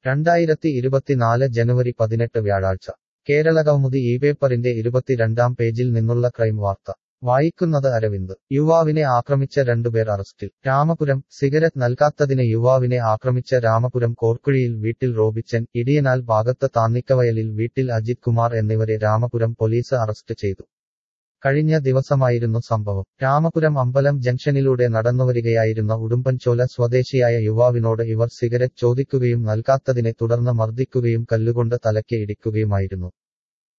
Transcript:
രണ്ടായിരത്തി ഇരുപത്തിനാല് ജനുവരി പതിനെട്ട് വ്യാഴാഴ്ച കേരള കൗമുദി ഈ പേപ്പറിന്റെ ഇരുപത്തിരണ്ടാം പേജിൽ നിന്നുള്ള ക്രൈം വാർത്ത വായിക്കുന്നത് അരവിന്ദ് യുവാവിനെ ആക്രമിച്ച രണ്ടുപേർ അറസ്റ്റിൽ രാമപുരം സിഗരറ്റ് നൽകാത്തതിന് യുവാവിനെ ആക്രമിച്ച രാമപുരം കോർക്കുഴിയിൽ വീട്ടിൽ റോബിച്ചൻ ഇടിയനാൽ ഭാഗത്ത് താന്നിക്കവയലിൽ വീട്ടിൽ അജിത് കുമാർ എന്നിവരെ രാമപുരം പോലീസ് അറസ്റ്റ് ചെയ്തു കഴിഞ്ഞ ദിവസമായിരുന്നു സംഭവം രാമപുരം അമ്പലം ജംഗ്ഷനിലൂടെ നടന്നുവരികയായിരുന്ന ഉടുമ്പൻചോല സ്വദേശിയായ യുവാവിനോട് ഇവർ സിഗരറ്റ് ചോദിക്കുകയും നൽകാത്തതിനെ തുടർന്ന് മർദ്ദിക്കുകയും കല്ലുകൊണ്ട് തലയ്ക്ക് ഇടിക്കുകയുമായിരുന്നു